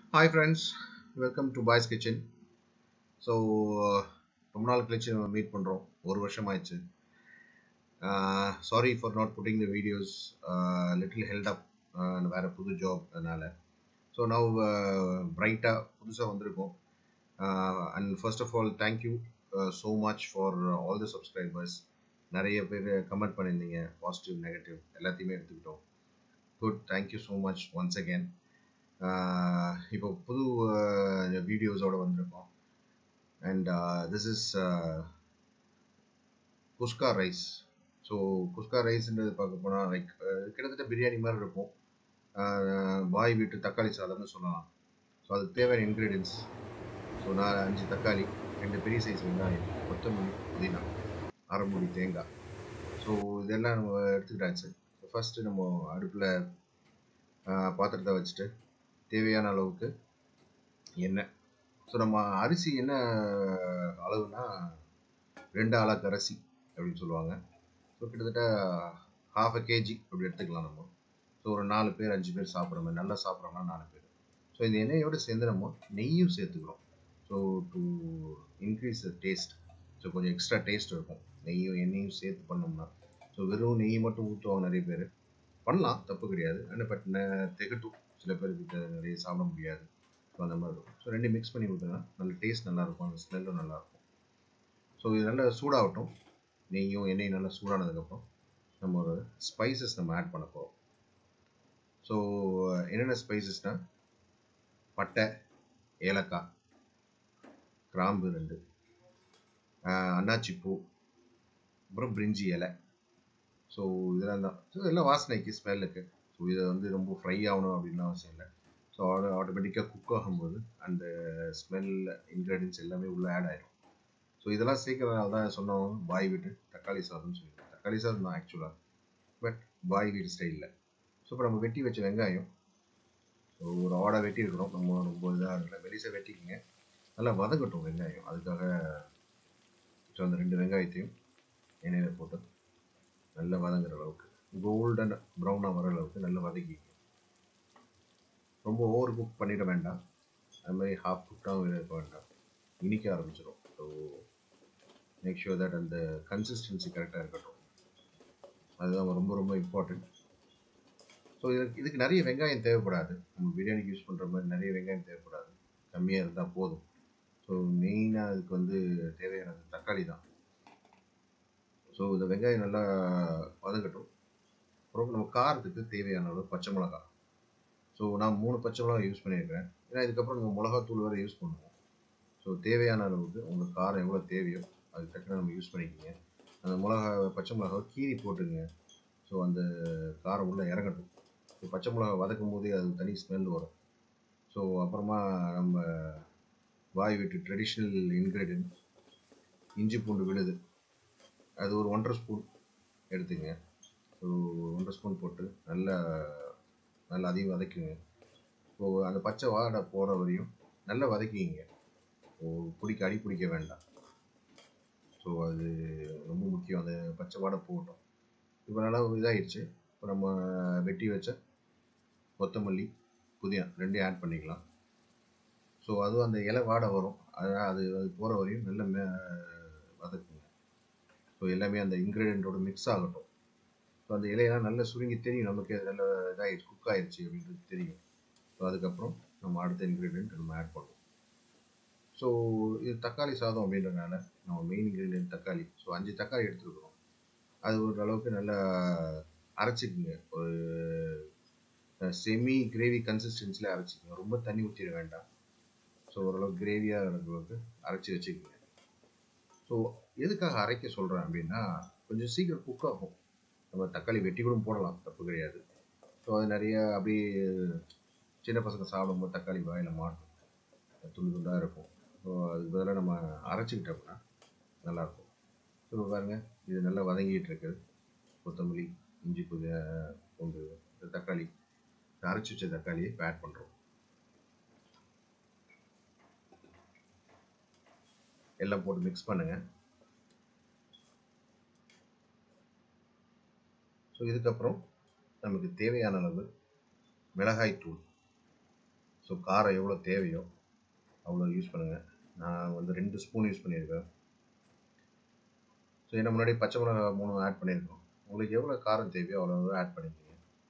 hi friends welcome to boys kitchen so ரொம்ப நாள் கழிச்சு நம்ம மீட் பண்ணுறோம் ஒரு வருஷம் ஆயிடுச்சு sorry for not putting the videos little held up வேறு புது ஜாப் அதனால் ஸோ நவ் பிரைட்டாக புதுசாக வந்திருக்கோம் and first of all thank you so much for all the subscribers நிறைய பேர் கமெண்ட் பண்ணியிருந்தீங்க பாசிட்டிவ் நெகட்டிவ் எல்லாத்தையுமே எடுத்துக்கிட்டோம் good thank you so much once again இப்போ புது வீடியோஸோட வந்திருக்கோம் and this is kuska rice so குஸ்கா ரைஸ்ன்றது பார்க்க போனால் லைக் கிட்டத்தட்ட பிரியாணி மாதிரி இருக்கும் பாய் வீட்டு தக்காளி சாதம்னு சொல்லலாம் ஸோ அதுக்கு தேவையான இன்க்ரீடியன்ஸ் ஸோ நான் அஞ்சு தக்காளி ரெண்டு பெரிய சைஸ் வெங்காயம் கொத்தமல்லி புதினா அரைமுடி தேங்காய் ஸோ இதெல்லாம் நம்ம எடுத்துக்கிட்டாச்சு ஃபஸ்ட்டு நம்ம அடுப்பில் பாத்திரத்தை வச்சுட்டு தேவையான அளவுக்கு எண்ணெய் ஸோ நம்ம அரிசி என்ன அளவுனா ரெண்டு அளவுக்கு அரிசி அப்படின்னு சொல்லுவாங்க ஸோ கிட்டத்தட்ட ஹாஃப் அ கேஜி அப்படி எடுத்துக்கலாம் நம்ம ஸோ ஒரு நாலு பேர் அஞ்சு பேர் சாப்பிட்ற மாதிரி நல்லா சாப்பிட்றோம்னா நாலு பேர் ஸோ இந்த எண்ணெயோடு சேர்ந்து நம்ம நெய்யும் சேர்த்துக்கிறோம் so to increase the taste so கொஞ்சம் எக்ஸ்ட்ரா டேஸ்ட் இருக்கும் நெய்யும் எண்ணெயும் சேர்த்து பண்ணோம்னா ஸோ வெறும் நெய் மட்டும் ஊற்றுவாங்க நிறைய பேர் பண்ணலாம் தப்பு கிடையாது ஆனால் பட் திகட்டும் சில பேருக்கு நிறைய சாப்பிட முடியாது ஸோ அந்த மாதிரி இருக்கும் ஸோ ரெண்டு மிக்ஸ் பண்ணி ஊற்றுனா நல்ல டேஸ்ட் நல்லாயிருக்கும் அந்த ஸ்மெல்லும் நல்லாயிருக்கும் ஸோ இது நல்லா சூடாகட்டும் நெய்யும் எண்ணெயும் நல்லா சூடானதுக்கப்புறம் நம்ம ஒரு ஸ்பைசஸ் நம்ம ஆட் பண்ண போகிறோம் ஸோ என்னென்ன ஸ்பைசஸ்னால் பட்டை ஏலக்காய் கிராம்பு ரெண்டு அன்னாச்சி பூ அப்புறம் பிரிஞ்சி இலை ஸோ இதெல்லாம் தான் ஸோ இதெல்லாம் வாசனைக்கு ஸ்மெல்லுக்கு ஸோ இதை வந்து ரொம்ப ஃப்ரை ஆகணும் அப்படின்னு அவசியம் இல்லை ஸோ ஆட்டோமேட்டிக்காக குக் ஆகும்போது அந்த ஸ்மெல் இன்க்ரீடியன்ஸ் எல்லாமே உள்ளே ஆட் ஆகிடும் ஸோ இதெல்லாம் சேர்க்கறதுனால தான் சொன்னோம் பாய் வீட்டு தக்காளி சாதம்னு சொல்லி தக்காளி சாதம் தான் ஆக்சுவலாக பட் பாய் வீட்டு ஸ்டைலில் ஸோ இப்போ நம்ம வெட்டி வச்ச வெங்காயம் ஸோ ஒரு ஆடை வெட்டி இருக்கிறோம் நம்ம ரொம்ப இதாக இருக்கல வெளிசை வெட்டிக்கிங்க நல்லா வதங்கட்டும் வெங்காயம் அதுக்காக ஸோ அந்த ரெண்டு வெங்காயத்தையும் எண்ணெயில் போட்டு நல்லா வதங்குற அளவுக்கு கோல்டன் ப்ரௌனாக வர அளவுக்கு நல்லா வதக்கிங்க ரொம்ப ஓவர் குக் பண்ணிட வேண்டாம் அது மாதிரி ஹாஃப் குக்காகவும் இருக்க வேண்டாம் இனிக்க ஆரம்பிச்சிடும் ஸோ மேக் ஷூர் தட் அந்த கன்சிஸ்டன்சி கரெக்டாக இருக்கட்டும் அதுதான் ரொம்ப ரொம்ப இம்பார்ட்டண்ட் ஸோ இதுக்கு இதுக்கு நிறைய வெங்காயம் தேவைப்படாது நம்ம பிரியாணிக்கு யூஸ் பண்ணுற மாதிரி நிறைய வெங்காயம் தேவைப்படாது கம்மியாக இருந்தால் போதும் ஸோ மெயினாக அதுக்கு வந்து தேவையானது தக்காளி தான் ஸோ இந்த வெங்காயம் நல்லா வதங்கட்டும் அப்புறம் நம்ம காரத்துக்கு தேவையான அளவு பச்சை மிளகா ஸோ நான் மூணு பச்சை மிளகா யூஸ் பண்ணியிருக்கிறேன் ஏன்னா இதுக்கப்புறம் நம்ம மிளகாத்தூள் வேறு யூஸ் பண்ணுவோம் ஸோ தேவையான அளவுக்கு உங்களுக்கு காரம் எவ்வளோ தேவையோ அதுக்கு தக்கன நம்ம யூஸ் பண்ணிக்கிங்க அந்த மிளகா பச்சை மிளகாவை கீரி போட்டுங்க ஸோ அந்த காரம் உள்ளே இறங்கட்டும் ஸோ பச்சை மிளகா வதக்கும் போதே அது தனி ஸ்மெல் வரும் ஸோ அப்புறமா நம்ம வாய் வீட்டு ட்ரெடிஷ்னல் இன்க்ரீடியன்ட் இஞ்சி பூண்டு விழுது அது ஒரு ஒன்றரை ஸ்பூன் எடுத்துங்க ஸோ ஒன்றரை ஸ்பூன் போட்டு நல்லா நல்லா அதையும் வதக்குங்க ஸோ அந்த பச்சை வாடை போகிற வரையும் நல்லா வதக்கிங்க ஸோ பிடிக்க அடி பிடிக்க வேண்டாம் ஸோ அது ரொம்ப முக்கியம் அந்த பச்சை வாடை போகட்டும் இப்போ நல்லா இதாகிடுச்சு இப்போ நம்ம வெட்டி வச்ச கொத்தமல்லி புதினா ரெண்டையும் ஆட் பண்ணிக்கலாம் ஸோ அதுவும் அந்த இலை வாடை வரும் அதனால் அது அது போகிற வரையும் நல்ல மே வதக்குங்க ஸோ எல்லாமே அந்த இன்க்ரீடியண்ட்டோட மிக்ஸ் ஆகட்டும் ஸோ அந்த இலையெல்லாம் நல்லா சுருங்கி தெரியும் நமக்கு அது நல்ல இதாகிடுச்சு குக் ஆயிடுச்சு அப்படின்றது தெரியும் ஸோ அதுக்கப்புறம் நம்ம அடுத்த இன்க்ரீடியன்ட் நம்ம ஆட் பண்ணுவோம் ஸோ இது தக்காளி சாதம் அப்படின்றதுனால நம்ம மெயின் இன்க்ரீடியன்ட் தக்காளி ஸோ அஞ்சு தக்காளி எடுத்துருக்குறோம் அது ஒரு அளவுக்கு நல்லா அரைச்சிக்குங்க ஒரு செமி கிரேவி கன்சிஸ்டன்சியில் அரைச்சிக்கோங்க ரொம்ப தண்ணி ஊற்றிட வேண்டாம் ஸோ ஓரளவுக்கு கிரேவியாக அளவுக்கு அரைச்சி வச்சுக்கோங்க ஸோ எதுக்காக அரைக்க சொல்கிறேன் அப்படின்னா கொஞ்சம் சீக்கிரம் குக் ஆகும் நம்ம தக்காளி வெட்டி கூட போடலாம் தப்பு கிடையாது ஸோ அது நிறைய அப்படியே சின்ன பசங்க சாப்பிடும்போது தக்காளி வாயில் மாட்டும் துண்டு துண்டாக இருக்கும் ஸோ அதுக்கு பதிலாக நம்ம அரைச்சிக்கிட்டோம்னா நல்லாயிருக்கும் ஸோ பாருங்கள் இது நல்லா வதங்கிட்டு இருக்குது கொத்தமல்லி இஞ்சி புதிய பூண்டு தக்காளி அரைச்சி வச்ச தக்காளியை இப்போ ஆட் பண்ணுறோம் எல்லாம் போட்டு மிக்ஸ் பண்ணுங்கள் ஸோ இதுக்கப்புறம் நமக்கு தேவையான அளவு மிளகாய் தூள் ஸோ காரம் எவ்வளோ தேவையோ அவ்வளோ யூஸ் பண்ணுங்கள் நான் வந்து ரெண்டு ஸ்பூன் யூஸ் பண்ணியிருக்கேன் ஸோ என்ன முன்னாடி பச்சை மிளகா மூணு ஆட் பண்ணியிருக்கோம் உங்களுக்கு எவ்வளோ காரம் தேவையோ அவ்வளோ ஆட் பண்ணிக்கோங்க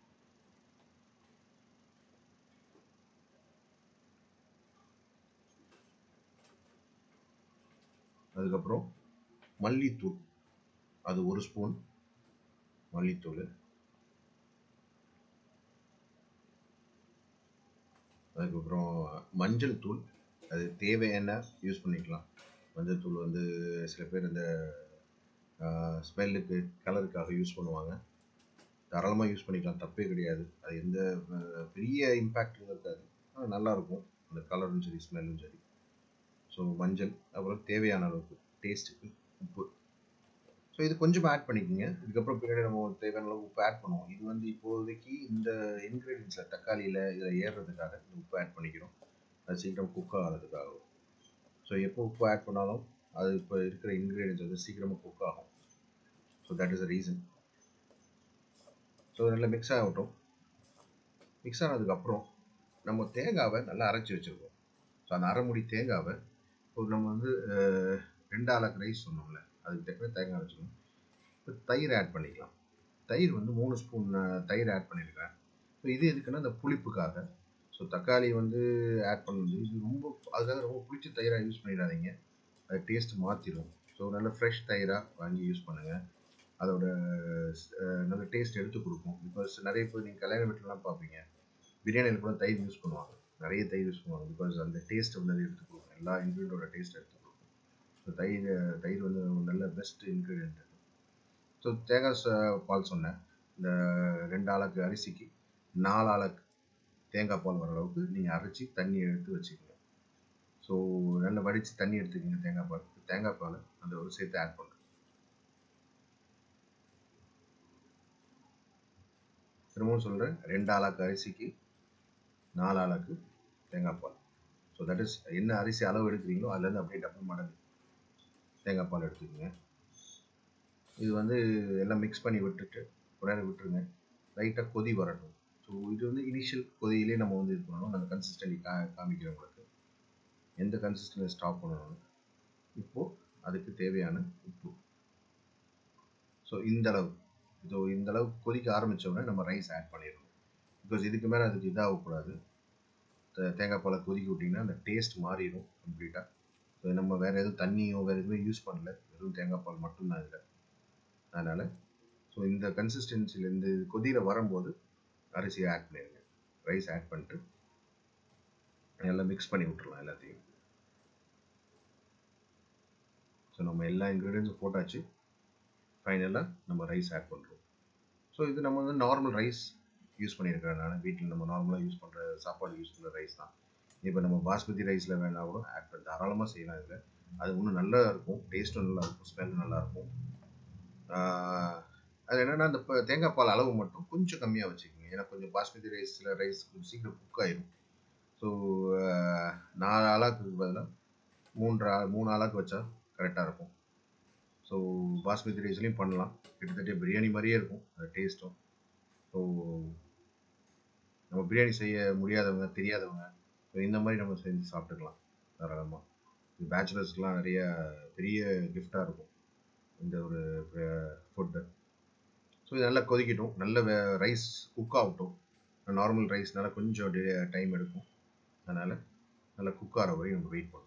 அதுக்கப்புறம் மல்லித்தூள் அது ஒரு ஸ்பூன் மல்லித்தூள் அதுக்கப்புறம் மஞ்சள் தூள் அது தேவையான யூஸ் பண்ணிக்கலாம் மஞ்சள் தூள் வந்து சில பேர் இந்த ஸ்மெல்லுக்கு கலருக்காக யூஸ் பண்ணுவாங்க தாராளமாக யூஸ் பண்ணிக்கலாம் தப்பே கிடையாது அது எந்த பெரிய இம்பேக்டும் இருக்காது ஆனால் நல்லாயிருக்கும் அந்த கலரும் சரி ஸ்மெல்லும் சரி ஸோ மஞ்சள் அப்புறம் தேவையான அளவுக்கு டேஸ்ட்டுக்கு உப்பு ஸோ இது கொஞ்சம் ஆட் பண்ணிக்கோங்க இதுக்கப்புறம் பின்னாடி நம்ம தேவையான அளவு உப்பு ஆட் பண்ணுவோம் இது வந்து இப்போதைக்கு இந்த இன்க்ரீடியன்ஸில் தக்காளியில் இதில் ஏறுறதுக்காக இந்த உப்பு ஆட் பண்ணிக்கிறோம் அது சீக்கிரம் குக் ஆகிறதுக்காகவும் ஸோ எப்போ உப்பு ஆட் பண்ணாலும் அது இப்போ இருக்கிற இன்க்ரீடியன்ஸ் வந்து சீக்கிரமாக குக் ஆகும் so that is the reason so நல்லா மிக்ஸ் ஆகட்டும் மிக்ஸ் ஆனதுக்கப்புறம் நம்ம தேங்காவை நல்லா அரைச்சி வச்சுருக்கோம் ஸோ அந்த அரைமுடி தேங்காவை இப்போ நம்ம வந்து ரெண்டு ஆளுக்கு ரைஸ் சொன்னோம்ல அதுக்கு தக்கன தேங்காய் வச்சுக்கணும் இப்போ தயிர் ஆட் பண்ணிக்கலாம் தயிர் வந்து மூணு ஸ்பூன் தயிர் ஆட் பண்ணியிருக்கேன் ஸோ இது எதுக்குன்னா இந்த புளிப்புக்காக ஸோ தக்காளி வந்து ஆட் பண்ணுறது இது ரொம்ப அதுக்காக ரொம்ப பிடிச்ச தயிராக யூஸ் பண்ணிடாதீங்க அது டேஸ்ட் மாற்றிடும் ஸோ நல்ல ஃப்ரெஷ் தயிராக வாங்கி யூஸ் பண்ணுங்கள் அதோட நல்ல டேஸ்ட் எடுத்து கொடுக்கும் பிகாஸ் நிறைய பேர் நீங்கள் கல்யாண வீட்டிலலாம் பார்ப்பீங்க பிரியாணியில் கூட தயிர் யூஸ் பண்ணுவாங்க நிறைய தயிர் யூஸ் பண்ணுவாங்க பிகாஸ் அந்த டேஸ்ட் வந்து அது எடுத்து கொடுக்கும் எல்லா இன்க்ரீடியண்டோட டேஸ்ட் எடுத்து கொடுக்கும் ஸோ தயிர் தயிர் வந்து ஒரு நல்ல பெஸ்ட் இன்க்ரீடியன்ட் ஸோ தேங்காய் பால் சொன்னேன் இந்த ரெண்டு ஆளுக்கு அரிசிக்கு நாலு ஆளுக்கு தேங்காய் பால் வர அளவுக்கு நீங்கள் அரைச்சி தண்ணி எடுத்து வச்சுக்கோங்க ஸோ நல்லா வடித்து தண்ணி எடுத்துக்கோங்க தேங்காய் பால் தேங்காய் பால் அந்த ஒரு சேர்த்து ஆட் பண்ணுறேன் திரும்பவும் சொல்கிறேன் ரெண்டு ஆளாக்கு அரிசிக்கு நாலு ஆளாக்கு தேங்காய் பால் ஸோ தட் இஸ் என்ன அரிசி அளவு எடுக்கிறீங்களோ அதுலேருந்து அப்படியே டபுள் மடங்கு தேங்காய் பால் எடுத்துக்கோங்க இது வந்து எல்லாம் மிக்ஸ் பண்ணி விட்டுட்டு ஒரு நேரம் விட்டுருங்க லைட்டாக கொதி வரட்டும் ஸோ இது வந்து இனிஷியல் கொதியிலே நம்ம வந்து இது பண்ணணும் அந்த கன்சிஸ்டன்சி கா காமிக்கிறோம் உங்களுக்கு எந்த கன்சிஸ்டன்சி ஸ்டாப் பண்ணணும் இப்போது அதுக்கு தேவையான உப்பு ஸோ இந்த அளவு ஸோ இந்த அளவுக்கு கொதிக்க ஆரம்பித்தோடனே நம்ம ரைஸ் ஆட் பண்ணிடணும் பிகாஸ் இதுக்கு மேலே அதுக்கு இதாகக்கூடாது தேங்காய் பாலை கொதிக்க விட்டிங்கன்னா அந்த டேஸ்ட் மாறிடும் கம்ப்ளீட்டாக ஸோ நம்ம வேறு எதுவும் தண்ணியோ வேறு எதுவுமே யூஸ் பண்ணல வெறும் தேங்காய் பால் மட்டும்தான் இதில் அதனால் ஸோ இந்த கன்சிஸ்டன்சியில் இந்த கொதியில் வரும்போது அரிசியை ஆட் பண்ணிடுங்க ரைஸ் ஆட் பண்ணிட்டு நல்லா மிக்ஸ் பண்ணி விட்டுறலாம் எல்லாத்தையும் ஸோ நம்ம எல்லா இன்க்ரீடியன்ஸும் போட்டாச்சு ஃபைனலாக நம்ம ரைஸ் ஆட் பண்ணுறோம் ஸோ இது நம்ம வந்து நார்மல் ரைஸ் யூஸ் பண்ணியிருக்கிறேன் நான் வீட்டில் நம்ம நார்மலாக யூஸ் பண்ணுற சாப்பாடு யூஸ் பண்ணுற ரைஸ் தான் இப்போ நம்ம பாஸ்மதி ரைஸில் வேணா கூட ஆட் பண்ணி தாராளமாக செய்யலாம் இதில் அது இன்னும் நல்லா இருக்கும் டேஸ்ட்டும் நல்லா இருக்கும் ஸ்மெல்லும் நல்லாயிருக்கும் அது என்னென்னா அந்த தேங்காய் பால் அளவு மட்டும் கொஞ்சம் கம்மியாக வச்சுக்கோங்க ஏன்னா கொஞ்சம் பாஸ்மதி ரைஸில் ரைஸ் கொஞ்சம் சீக்கிரம் குக் ஆயிடும் ஸோ நாலு ஆளாக்கு பதிலாக மூன்று மூணு ஆளாக்கு வச்சா கரெக்டாக இருக்கும் ஸோ பாஸ்மதி ரைஸ்லையும் பண்ணலாம் கிட்டத்தட்ட பிரியாணி மாதிரியே இருக்கும் அது டேஸ்ட்டும் ஸோ நம்ம பிரியாணி செய்ய முடியாதவங்க தெரியாதவங்க ஸோ இந்த மாதிரி நம்ம செஞ்சு சாப்பிட்டுக்கலாம் தாராளமாக இது பேச்சுலர்ஸ்க்கெலாம் நிறைய பெரிய கிஃப்டாக இருக்கும் இந்த ஒரு ஃபுட்டு ஸோ இது நல்லா கொதிக்கட்டும் நல்ல ரைஸ் குக் ஆகட்டும் நார்மல் ரைஸ்னால கொஞ்சம் டைம் எடுக்கும் அதனால் நல்லா குக் ஆகிற வரையும் நம்ம வெயிட் பண்ணணும்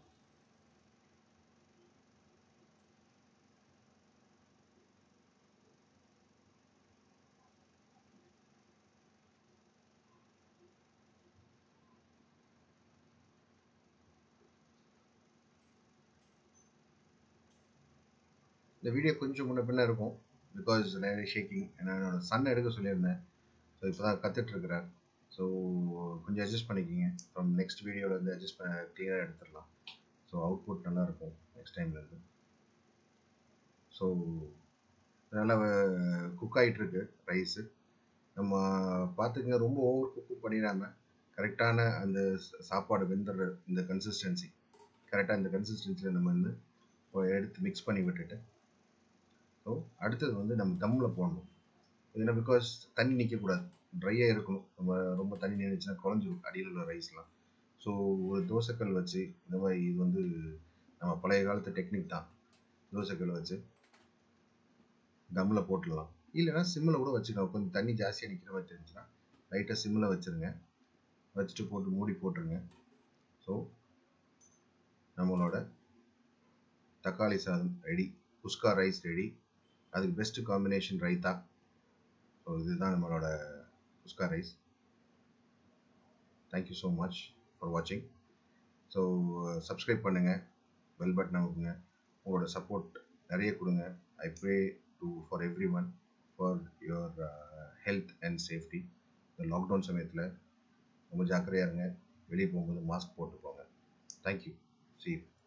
இந்த வீடியோ கொஞ்சம் முன்ன பின்ன இருக்கும் பிகாஸ் நிறைய ஷேக்கிங் ஏன்னா என்னோட சன் எடுக்க சொல்லியிருந்தேன் ஸோ இப்போ தான் கற்றுட்ருக்கிறார் ஸோ கொஞ்சம் அட்ஜஸ்ட் பண்ணிக்கிங்க ஃப்ரம் நெக்ஸ்ட் வீடியோவில் வந்து அட்ஜஸ்ட் பண்ண கிளியராக எடுத்துடலாம் ஸோ அவுட்புட் நல்லாயிருக்கும் நெக்ஸ்ட் டைம்லேருந்து ஸோ நல்லா குக் ஆகிட்டுருக்கு ரைஸு நம்ம பார்த்துக்கங்க ரொம்ப ஓவர் குக்கு பண்ணிடாமல் கரெக்டான அந்த சாப்பாடு வெந்துடுற இந்த கன்சிஸ்டன்சி கரெக்டாக இந்த கன்சிஸ்டன்சியில் நம்ம வந்து எடுத்து மிக்ஸ் பண்ணி விட்டுட்டு ஸோ அடுத்தது வந்து நம்ம தம்மில் போடணும் ஏன்னா பிகாஸ் தண்ணி நிற்கக்கூடாது ட்ரையாக இருக்கணும் நம்ம ரொம்ப தண்ணி நினைச்சுன்னா குழஞ்சிரும் அடியில் உள்ள ரைஸ்லாம் ஸோ ஒரு தோசைக்கல் வச்சு இந்த மாதிரி இது வந்து நம்ம பழைய காலத்து டெக்னிக் தான் தோசைக்கல் வச்சு தம்மில் போட்டுடலாம் இல்லைன்னா சிம்மில் கூட வச்சுக்கலாம் கொஞ்சம் தண்ணி ஜாஸ்தியாக நிற்கிற மாதிரி தெரிஞ்சுன்னா லைட்டாக சிம்மில் வச்சுருங்க வச்சுட்டு போட்டு மூடி போட்டுருங்க ஸோ நம்மளோட தக்காளி சாதம் ரெடி குஸ்கா ரைஸ் ரெடி அதுக்கு பெஸ்ட்டு காம்பினேஷன் ரைத்தா ஸோ இதுதான் நம்மளோட kuska rice thank you so much for வாட்சிங் ஸோ சப்ஸ்கிரைப் பண்ணுங்கள் பெல் பட்டன் அமுக்குங்க உங்களோட சப்போர்ட் நிறைய கொடுங்க I pray to for every one for your health and safety இந்த லாக்டவுன் சமயத்தில் ரொம்ப ஜாக்கிரதையாக இருங்க வெளியே போகும்போது மாஸ்க் போட்டு போங்க தேங்க்யூ சி